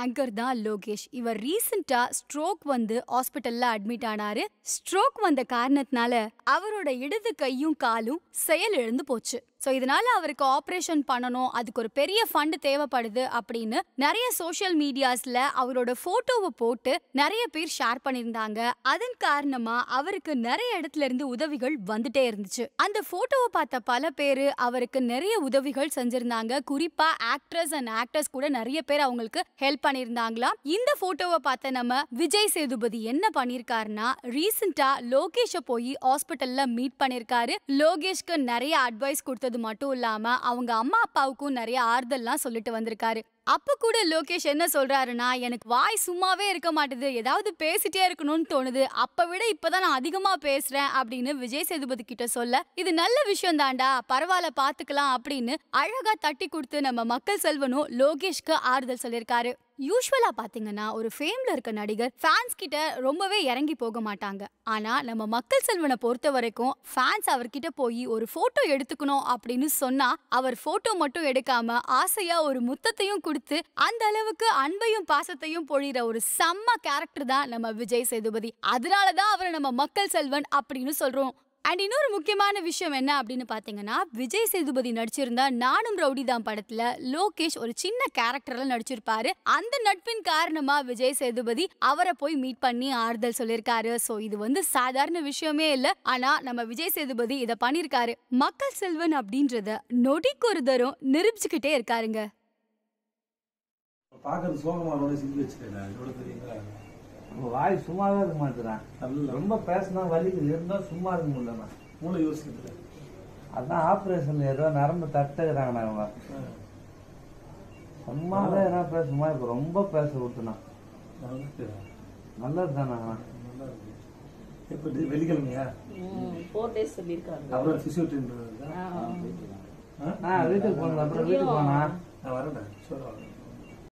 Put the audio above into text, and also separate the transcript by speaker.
Speaker 1: Anchor தான் லோகேஷ் இவர் ரீசெண்டா ஸ்ட்ரோக் வந்து ஹாஸ்பிட்டல்ல அட்மிட் ஆனாரு ஸ்ட்ரோக் வந்த காரணத்தினால அவரோட இடது கையும் காலும் செயல் இழந்து போச்சு ஸோ இதனால அவருக்கு ஆப்ரேஷன் பண்ணணும் அதுக்கு ஒரு பெரிய ஃபண்ட் தேவைப்படுது அப்படின்னு நிறைய சோஷியல் மீடியாஸ்ல அவரோட போட்டோவை போட்டு நிறைய பேர் ஷேர் பண்ணியிருந்தாங்க அதன் காரணமா அவருக்கு நிறைய இடத்துல இருந்து உதவிகள் வந்துட்டே இருந்துச்சு அந்த போட்டோவை பார்த்த பல பேர் அவருக்கு நிறைய உதவிகள் செஞ்சிருந்தாங்க குறிப்பா ஆக்ட்ரஸ் அண்ட் ஆக்டர்ஸ் கூட நிறைய பேர் அவங்களுக்கு ஹெல்ப் பண்ணியிருந்தாங்களாம் இந்த போட்டோவை பார்த்த நம்ம விஜய் சேதுபதி என்ன பண்ணிருக்காருன்னா ரீசெண்டா லோகேஷ போய் ஹாஸ்பிட்டல்ல மீட் பண்ணிருக்காரு லோகேஷ்க்கு நிறைய அட்வைஸ் கொடுத்தது மட்டும் இல்லாம அவங்க அம்மா அப்பாவுக்கும் நிறைய ஆறுதல்லாம் சொல்லிட்டு வந்திருக்காரு அப்ப கூட லோகேஷ் என்ன சொல்றாருன்னா எனக்கு வாய் சும்மாவே இருக்க மாட்டுது ஏதாவது பேசிட்டே இருக்கணும்னு தோணுது அப்ப விட இப்பதான் நான் அதிகமா பேசுறேன் அப்படின்னு விஜய் சேதுபதி கிட்ட சொல்ல இது நல்ல விஷயம் தாண்டா பரவாயில்ல பாத்துக்கலாம் அப்படின்னு அழகா தட்டி கொடுத்து நம்ம மக்கள் செல்வனும் லோகேஷ்க்கு ஆறுதல் சொல்லியிருக்காரு யூஸ்வலா பாத்தீங்கன்னா ஒரு ஃபேம்ல இருக்க நடிகர் ஃபேன்ஸ் கிட்ட ரொம்பவே இறங்கி போக மாட்டாங்க ஆனா நம்ம மக்கள் செல்வனை பொறுத்த வரைக்கும் ஃபேன்ஸ் அவர்கிட்ட போய் ஒரு போட்டோ எடுத்துக்கணும் அப்படின்னு சொன்னா அவர் போட்டோ மட்டும் எடுக்காம ஆசையா ஒரு முத்தத்தையும் கொடுத்து அந்த அளவுக்கு அன்பையும் பாசத்தையும் பொழிகிற ஒரு செம்ம கேரக்டர் தான் நம்ம விஜய் சேதுபதி அதனாலதான் அவரை நம்ம மக்கள் செல்வன் அப்படின்னு சொல்றோம் அண்ட் இன்னொரு முக்கியமான விஷயம் என்ன அப்படின்னு பாத்தீங்கன்னா விஜய் சேதுபதி நடிச்சிருந்த நானும் ரவுடி தான் படத்துல லோகேஷ் ஒரு சின்ன கேரக்டர்ல நடிச்சிருப்பாரு அந்த நட்பின் காரணமா விஜய் சேதுபதி அவரை போய் மீட் பண்ணி ஆறுதல் சொல்லியிருக்காரு சோ இது வந்து சாதாரண விஷயமே இல்ல ஆனா நம்ம விஜய் சேதுபதி இத பண்ணிருக்காரு மக்கள் செல்வன் அப்படின்றத நொடிக்கு ஒரு தரம் நிரூபிச்சுக்கிட்டே இருக்காருங்க
Speaker 2: பாக்குறது சோகமாரோட சிந்தி வச்சுட்டேன் எவ்வளவு தெரியுங்களா
Speaker 3: உங்க வாய் சும்மாவே இருக்க மாட்டேறான்
Speaker 2: நல்ல
Speaker 3: ரொம்ப பேசினா வலிக்குது இருந்தா சும்மா இருக்க முடியலண்ணா
Speaker 2: மூளை யோசிக்கிறது
Speaker 3: அதான் ஆபரேஷன்ல ஏதோ நரம்பு தட்டுகிறாங்கண்ணா அவங்க சும்மாவே என்ன பேசுமா இப்ப ரொம்ப பேச விட்டுனா நல்லது தானே
Speaker 2: நல்லா இருக்கு எப்ப டி- வெள்ளிக்கிழமையா
Speaker 4: ஃபோர் டேஸ் சொல்லியிருக்காங்க
Speaker 2: அப்புறம் பிசியோட்டெரபி இருக்கா
Speaker 4: ஆ.
Speaker 2: ஆ?
Speaker 3: ஆ வீட்டுக்கு போனது அப்புறம் வீட்டுக்கு போனா
Speaker 2: நான் வரேன் சொல்லுவாங்க